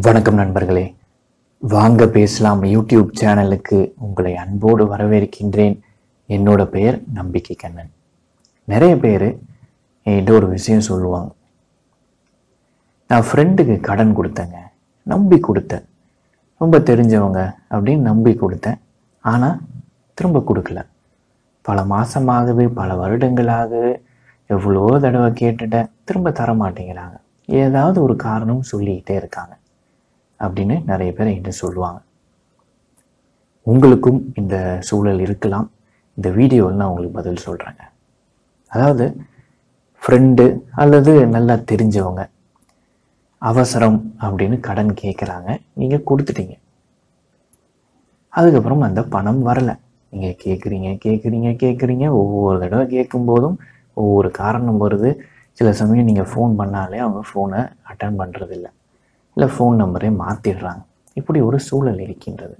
வணக்கம் நண்பர்களே வாங்க பேசலாம் யூடியூப் சேனலுக்கு உங்களை அன்போடு வரவேற்கின்றேன் என்னோட பெயர் நம்பிக்கை கண்ணன் நிறைய பேர் என்கிட்ட ஒரு விஷயம் சொல்லுவாங்க நான் ஃப்ரெண்டுக்கு கடன் கொடுத்தேங்க நம்பி கொடுத்தேன் ரொம்ப தெரிஞ்சவங்க அப்படின்னு நம்பி கொடுத்தேன் ஆனால் திரும்ப கொடுக்கல பல மாசமாகுது பல வருடங்களாகுது எவ்வளோ தடவை கேட்டுட்டேன் திரும்ப தர மாட்டேங்கிறாங்க ஏதாவது ஒரு காரணம் சொல்லிக்கிட்டே இருக்காங்க அப்படின்னு நிறைய பேர் என்கிட்ட சொல்லுவாங்க உங்களுக்கும் இந்த சூழல் இருக்கலாம் இந்த வீடியோவில் நான் உங்களுக்கு பதில் சொல்கிறேங்க அதாவது ஃப்ரெண்டு அல்லது நல்லா தெரிஞ்சவங்க அவசரம் அப்படின்னு கடன் கேட்குறாங்க நீங்கள் கொடுத்துட்டீங்க அதுக்கப்புறம் அந்த பணம் வரலை நீங்கள் கேட்குறீங்க கேட்குறீங்க கேட்குறீங்க ஒவ்வொரு தடவை கேட்கும்போதும் ஒவ்வொரு காரணம் வருது சில சமயம் நீங்கள் ஃபோன் பண்ணாலே அவங்க ஃபோனை அட்டன் பண்ணுறதில்ல இல்லை ஃபோன் நம்பரை மாற்றிடுறாங்க இப்படி ஒரு சூழல் இருக்கின்றது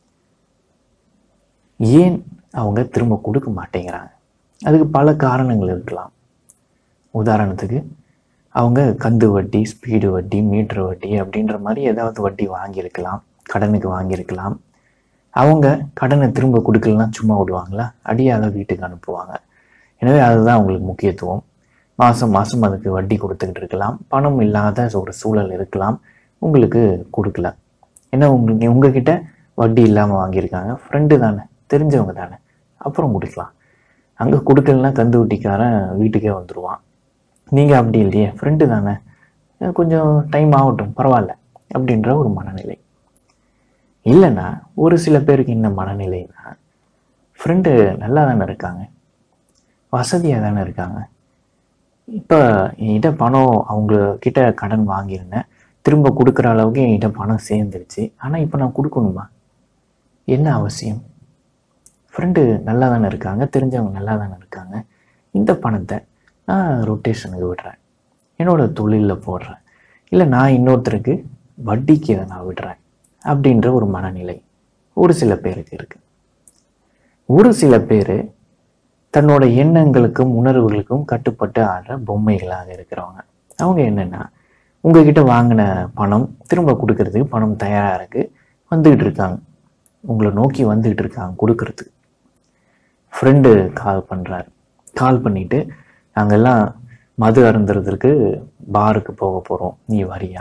ஏன் அவங்க திரும்ப கொடுக்க மாட்டேங்கிறாங்க அதுக்கு பல காரணங்கள் இருக்கலாம் உதாரணத்துக்கு அவங்க கந்து வட்டி ஸ்பீடு வட்டி மீட்டர் வட்டி அப்படின்ற மாதிரி ஏதாவது வட்டி வாங்கியிருக்கலாம் கடனுக்கு வாங்கியிருக்கலாம் அவங்க கடனை திரும்ப கொடுக்கலன்னா சும்மா விடுவாங்களா அடியாத வீட்டுக்கு அனுப்புவாங்க எனவே அதுதான் அவங்களுக்கு முக்கியத்துவம் மாதம் மாதம் அதுக்கு வட்டி கொடுத்துக்கிட்டு இருக்கலாம் பணம் இல்லாத ஒரு சூழல் இருக்கலாம் உங்களுக்கு கொடுக்கல ஏன்னா உங்களுக்கு உங்ககிட்ட வட்டி இல்லாமல் வாங்கியிருக்காங்க ஃப்ரெண்டு தானே தெரிஞ்சவங்க தானே அப்புறம் கொடுக்கலாம் அங்கே கொடுக்கலன்னா கந்து வட்டிக்காரன் வீட்டுக்கே வந்துடுவான் நீங்கள் அப்படி இல்லையே ஃப்ரெண்டு தானே கொஞ்சம் டைம் ஆகட்டும் பரவாயில்ல அப்படின்ற ஒரு மனநிலை இல்லைன்னா ஒரு சில பேருக்கு என்ன மனநிலைன்னா ஃப்ரெண்டு நல்லா தானே இருக்காங்க வசதியாக தானே இருக்காங்க இப்போ என்கிட்ட பணம் அவங்க கிட்ட கடன் வாங்கியிருந்தேன் திரும்ப கொடுக்குற அளவுக்கு என்கிட்ட பணம் சேர்ந்துருச்சு ஆனால் இப்போ நான் கொடுக்கணுமா என்ன அவசியம் ஃப்ரெண்டு நல்லா தானே இருக்காங்க தெரிஞ்சவங்க நல்லா தானே இருக்காங்க இந்த பணத்தை நான் ரொட்டேஷனுக்கு விடுறேன் என்னோடய தொழிலில் போடுறேன் இல்லை நான் இன்னொருத்தருக்கு வட்டிக்கு இதை நான் விடுறேன் அப்படின்ற ஒரு மனநிலை ஒரு சில பேருக்கு இருக்கு ஒரு சில பேர் தன்னோட எண்ணங்களுக்கும் உணர்வுகளுக்கும் கட்டுப்பட்டு ஆடுற பொம்மைகளாக இருக்கிறவங்க அவங்க என்னென்னா உங்ககிட்ட வாங்கின பணம் திரும்ப கொடுக்கறதுக்கு பணம் தயாராக இருக்கு வந்துக்கிட்டு இருக்காங்க உங்களை நோக்கி வந்துக்கிட்டு இருக்காங்க கொடுக்கறதுக்கு ஃப்ரெண்டு கால் பண்ணுறாரு கால் பண்ணிட்டு நாங்கெல்லாம் மது அருந்துறதுக்கு பாருக்கு போக போகிறோம் நீ வரியா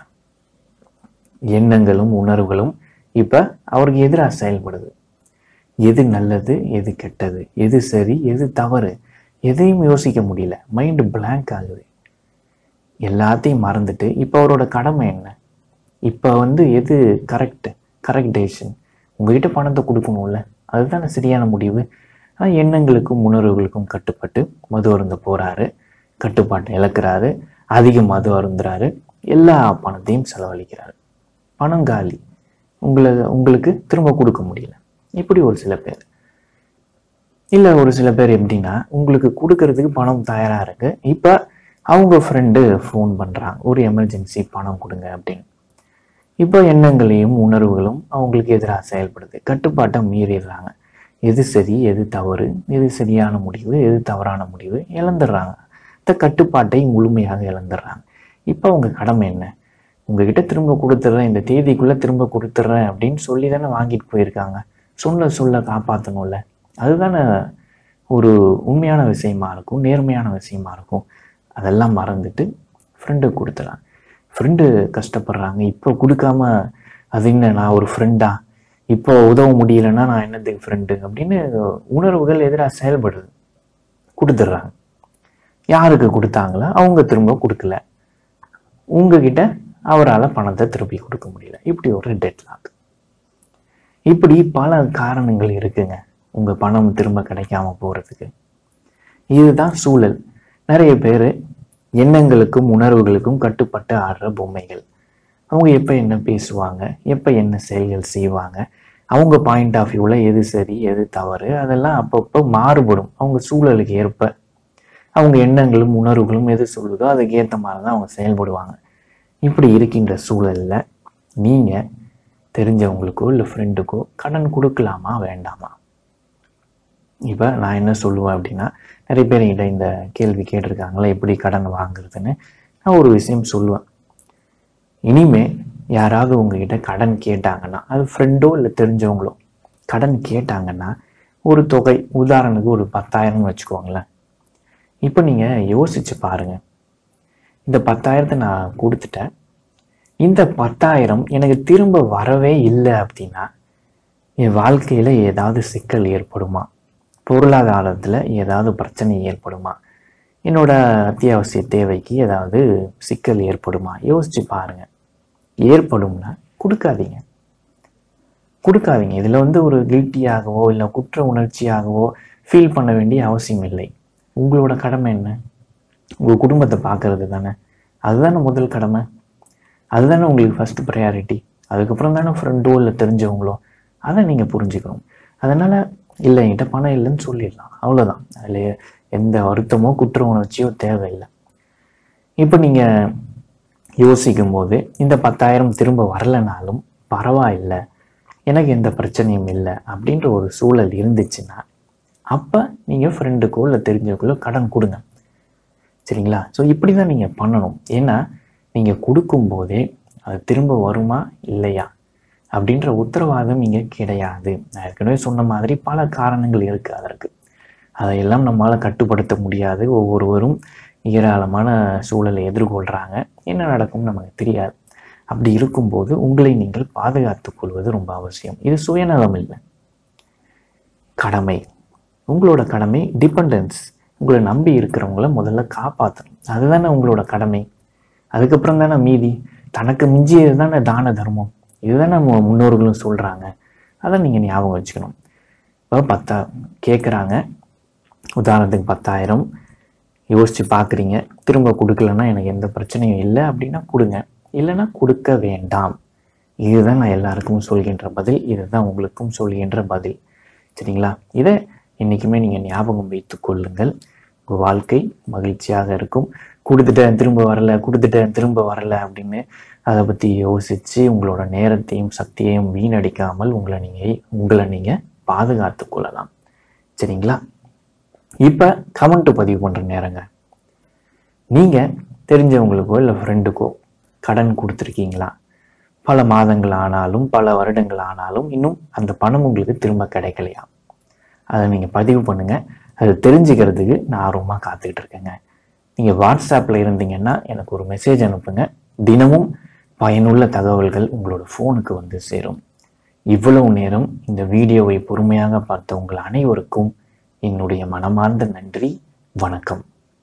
எண்ணங்களும் உணர்வுகளும் இப்போ அவருக்கு எதிராக செயல்படுது எது நல்லது எது கெட்டது எது சரி எது தவறு எதையும் யோசிக்க முடியல மைண்டு blank ஆகுது எல்லாத்தையும் மறந்துட்டு இப்போ அவரோட கடமை என்ன இப்போ வந்து எது கரெக்ட் கரெக்ட் டேஷன் உங்ககிட்ட பணத்தை கொடுக்கணும்ல அதுதானே சரியான முடிவு ஆனால் எண்ணங்களுக்கும் உணர்வுகளுக்கும் கட்டுப்பட்டு மது அருந்த போகிறாரு கட்டுப்பாட்டை இழக்கிறாரு அதிக மது அருந்துறாரு எல்லா பணத்தையும் செலவழிக்கிறாரு பணம் காலி உங்களை உங்களுக்கு திரும்ப கொடுக்க முடியல இப்படி ஒரு சில பேர் இல்லை ஒரு சில பேர் எப்படின்னா உங்களுக்கு கொடுக்கறதுக்கு பணம் தயாராக இருக்கு இப்போ அவங்க ஃப்ரெண்டு ஃபோன் பண்ணுறாங்க ஒரு எமர்ஜென்சி பணம் கொடுங்க அப்படின்னு இப்போ எண்ணங்களையும் உணர்வுகளும் அவங்களுக்கு எதிராக செயல்படுது கட்டுப்பாட்டை மீறிடுறாங்க எது சரி எது தவறு எது சரியான முடிவு எது தவறான முடிவு இழந்துடுறாங்க இந்த கட்டுப்பாட்டை முழுமையாக இழந்துடுறாங்க இப்போ அவங்க கடமை என்ன உங்ககிட்ட திரும்ப கொடுத்துட்றேன் இந்த தேதிக்குள்ளே திரும்ப கொடுத்துட்றேன் அப்படின்னு சொல்லி தானே வாங்கிட்டு போயிருக்காங்க சொல்ல சொல்ல காப்பாற்றணும்ல அதுதானே ஒரு உண்மையான விஷயமா இருக்கும் நேர்மையான விஷயமா இருக்கும் அதெல்லாம் மறந்துட்டு ஃப்ரெண்டுக்கு கொடுத்துறாங்க ஃப்ரெண்டு கஷ்டப்படுறாங்க இப்போ கொடுக்காம அது என்ன நான் ஒரு ஃப்ரெண்டா இப்போ உதவ முடியலன்னா நான் என்னத்துக்கு ஃப்ரெண்டு அப்படின்னு உணர்வுகள் எதிராக செயல்படுது கொடுத்துட்றாங்க யாருக்கு கொடுத்தாங்களோ அவங்க திரும்ப கொடுக்கல உங்ககிட்ட அவரால் பணத்தை திருப்பி கொடுக்க முடியல இப்படி ஒரு டெட்லாக் இப்படி பல காரணங்கள் இருக்குங்க உங்க பணம் திரும்ப கிடைக்காம போறதுக்கு இதுதான் சூழல் நிறைய பேர் எண்ணங்களுக்கும் உணர்வுகளுக்கும் கட்டுப்பட்டு ஆடுற பொம்மைகள் அவங்க எப்போ என்ன பேசுவாங்க எப்போ என்ன செயல்கள் செய்வாங்க அவங்க பாயிண்ட் ஆஃப் வியூவில் எது சரி எது தவறு அதெல்லாம் அப்பப்போ மாறுபடும் அவங்க சூழலுக்கு ஏற்ப அவங்க எண்ணங்களும் உணர்வுகளும் எது சொல்லுதோ அதுக்கு ஏற்ற மாதிரி தான் அவங்க செயல்படுவாங்க இப்படி இருக்கின்ற சூழலில் நீங்கள் தெரிஞ்சவங்களுக்கோ இல்லை ஃப்ரெண்டுக்கோ கடன் கொடுக்கலாமா வேண்டாமா இப்போ நான் என்ன சொல்லுவேன் அப்படின்னா நிறைய பேர் என்கிட்ட இந்த கேள்வி கேட்டிருக்காங்களா எப்படி கடன் வாங்குறதுன்னு நான் ஒரு விஷயம் சொல்லுவேன் இனிமே யாராவது உங்ககிட்ட கடன் கேட்டாங்கன்னா அது ஃப்ரெண்டோ இல்லை தெரிஞ்சவங்களோ கடன் கேட்டாங்கன்னா ஒரு தொகை உதாரணத்துக்கு ஒரு பத்தாயிரம்னு வச்சுக்கோங்களேன் இப்போ நீங்கள் யோசிச்சு பாருங்க இந்த பத்தாயிரத்தை நான் கொடுத்துட்டேன் இந்த பத்தாயிரம் எனக்கு திரும்ப வரவே இல்லை அப்படின்னா என் வாழ்க்கையில் ஏதாவது சிக்கல் ஏற்படுமா பொருளாதாரத்தில் ஏதாவது பிரச்சனை ஏற்படுமா என்னோட அத்தியாவசிய தேவைக்கு ஏதாவது சிக்கல் ஏற்படுமா யோசிச்சு பாருங்க ஏற்படும்னா கொடுக்காதீங்க கொடுக்காதீங்க இதில் வந்து ஒரு கில்ட்டியாகவோ இல்லை குற்ற உணர்ச்சியாகவோ ஃபீல் பண்ண வேண்டிய அவசியம் இல்லை உங்களோட கடமை என்ன உங்கள் குடும்பத்தை பார்க்கறது தானே அதுதானே முதல் கடமை அதுதானே உங்களுக்கு ஃபர்ஸ்ட் ப்ரையாரிட்டி அதுக்கப்புறம் தானே ஃப்ரெண்டோ இல்லை தெரிஞ்சவங்களோ அதை நீங்கள் புரிஞ்சுக்கணும் அதனால் இல்லை என்கிட்ட பணம் இல்லைன்னு சொல்லிடலாம் அவ்வளோதான் அதில் எந்த வருத்தமோ குற்ற உணர்ச்சியோ தேவையில்லை இப்போ நீங்கள் யோசிக்கும் போது இந்த பத்தாயிரம் திரும்ப வரலைனாலும் பரவாயில்லை எனக்கு எந்த பிரச்சனையும் இல்லை அப்படின்ற ஒரு சூழல் இருந்துச்சுன்னா அப்போ நீங்கள் ஃப்ரெண்டுக்கோ இல்லை தெரிஞ்சவங்களோ கடன் கொடுங்க சரிங்களா ஸோ இப்படி தான் நீங்கள் பண்ணணும் ஏன்னா நீங்கள் கொடுக்கும்போதே அது திரும்ப வருமா இல்லையா அப்படின்ற உத்தரவாதம் இங்கே கிடையாது நான் ஏற்கனவே சொன்ன மாதிரி பல காரணங்கள் இருக்குது அதற்கு அதையெல்லாம் நம்மளால் கட்டுப்படுத்த முடியாது ஒவ்வொருவரும் ஏராளமான சூழலை எதிர்கொள்கிறாங்க என்ன நடக்கும்னு நமக்கு தெரியாது அப்படி இருக்கும்போது உங்களை நீங்கள் பாதுகாத்துக் கொள்வது ரொம்ப அவசியம் இது சுயநலம் இல்லை கடமை உங்களோட கடமை டிபெண்டன்ஸ் உங்களை நம்பி இருக்கிறவங்கள முதல்ல காப்பாற்றணும் அதுதானே உங்களோட கடமை அதுக்கப்புறம் தானே மீதி தனக்கு மிஞ்சியது தானே தான தர்மம் இதுதானே நம்ம முன்னோர்களும் சொல்கிறாங்க அதை நீங்கள் ஞாபகம் வச்சுக்கணும் இப்போ பத்தா கேட்குறாங்க உதாரணத்துக்கு பத்தாயிரம் யோசித்து பார்க்குறீங்க திரும்ப கொடுக்கலன்னா எனக்கு எந்த பிரச்சனையும் இல்லை அப்படின்னா கொடுங்க இல்லைன்னா கொடுக்க வேண்டாம் இதுதான் நான் எல்லாருக்கும் சொல்கின்ற பதில் இதுதான் உங்களுக்கும் சொல்கின்ற பதில் சரிங்களா இதை என்றைக்குமே நீங்கள் ஞாபகம் வைத்து கொள்ளுங்கள் உங்கள் வாழ்க்கை மகிழ்ச்சியாக இருக்கும் கொடுத்துட்டேன் திரும்ப வரல கொடுத்துட்டேன் திரும்ப வரல அப்படின்னு அதை பற்றி யோசித்து உங்களோட நேரத்தையும் சக்தியையும் வீணடிக்காமல் உங்களை நீங்கள் உங்களை நீங்கள் பாதுகாத்து கொள்ளலாம் சரிங்களா இப்போ கமெண்ட் பதிவு பண்ணுற நேரங்க நீங்கள் தெரிஞ்சவங்களுக்கோ இல்லை ஃப்ரெண்டுக்கோ கடன் கொடுத்துருக்கீங்களா பல மாதங்கள் ஆனாலும் பல வருடங்கள் ஆனாலும் இன்னும் அந்த பணம் உங்களுக்கு திரும்ப கிடைக்கலையா அதை நீங்கள் பதிவு பண்ணுங்கள் அது தெரிஞ்சுக்கிறதுக்கு நான் ஆர்வமாக காத்துக்கிட்டு இருக்கேங்க நீங்கள் வாட்ஸ்அப்பில் இருந்தீங்கன்னா எனக்கு ஒரு மெசேஜ் அனுப்புங்க தினமும் பயனுள்ள தகவல்கள் உங்களோட ஃபோனுக்கு வந்து சேரும் இவ்வளவு நேரம் இந்த வீடியோவை பொறுமையாக பார்த்த உங்கள் அனைவருக்கும் என்னுடைய மனமார்ந்த நன்றி வணக்கம்